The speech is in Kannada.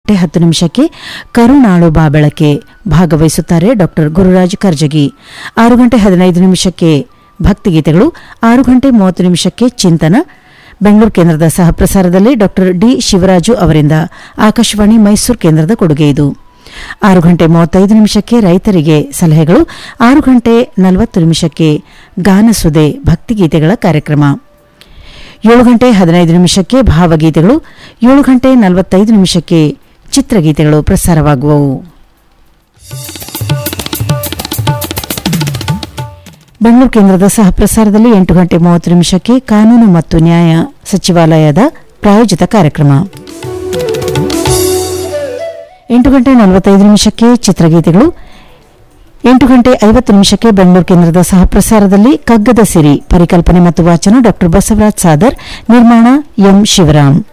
ಗಂಟೆ ಹತ್ತು ನಿಮಿಷಕ್ಕೆ ಕರುಣಾಳು ಬಾಬೆಳಕೆ ಭಾಗವಹಿಸುತ್ತಾರೆ ಡಾಕ್ಟರ್ ಗುರುರಾಜ್ ಕರ್ಜಗಿ ಆರು ಗಂಟೆ ಹದಿನೈದು ನಿಮಿಷಕ್ಕೆ ಭಕ್ತಿಗೀತೆಗಳು ಆರು ಗಂಟೆ ಮೂವತ್ತು ನಿಮಿಷಕ್ಕೆ ಚಿಂತನ ಬೆಂಗಳೂರು ಕೇಂದ್ರದ ಸಹಪ್ರಸಾರದಲ್ಲಿ ಡಾಕ್ಟರ್ ಡಿ ಶಿವರಾಜು ಅವರಿಂದ ಆಕಾಶವಾಣಿ ಮೈಸೂರು ಕೇಂದ್ರದ ಕೊಡುಗೆ ಇದು ಆರು ಗಂಟೆ ಮೂವತ್ತೈದು ನಿಮಿಷಕ್ಕೆ ರೈತರಿಗೆ ಸಲಹೆಗಳು ಆರು ಗಂಟೆ ನಲವತ್ತು ನಿಮಿಷಕ್ಕೆ ಗಾನಸುದೆ ಭಕ್ತಿಗೀತೆಗಳ ಕಾರ್ಯಕ್ರಮ ಏಳು ಗಂಟೆ ಹದಿನೈದು ನಿಮಿಷಕ್ಕೆ ಭಾವಗೀತೆಗಳು ಏಳು ಗಂಟೆ ನಲವತ್ತೈದು ನಿಮಿಷಕ್ಕೆ ಚಿತ್ರಗೀತೆಗಳು ಪ್ರಸಾರವಾಗುವವು ಬೆಂಗಳೂರು ಕೇಂದ್ರದ ಸಹಪ್ರಸಾರದಲ್ಲಿ ಎಂಟು ಗಂಟೆ ಮೂವತ್ತು ನಿಮಿಷಕ್ಕೆ ಕಾನೂನು ಮತ್ತು ನ್ಯಾಯ ಸಚಿವಾಲಯದ ಪ್ರಾಯೋಜಿತ ಕಾರ್ಯಕ್ರಮ ಎಂಟು ಗಂಟೆ ನಲವತ್ತೈದು ನಿಮಿಷಕ್ಕೆ ಚಿತ್ರಗೀತೆಗಳು ಎಂಟು ಗಂಟೆ ಐವತ್ತು ನಿಮಿಷಕ್ಕೆ ಬೆಂಗಳೂರು ಕೇಂದ್ರದ ಸಹಪ್ರಸಾರದಲ್ಲಿ ಕಗ್ಗದ ಸಿರಿ ಪರಿಕಲ್ಪನೆ ಮತ್ತು ವಾಚನ ಡಾ ಬಸವರಾಜ್ ಸಾದರ್ ನಿರ್ಮಾಣ ಎಂ ಶಿವರಾಮ್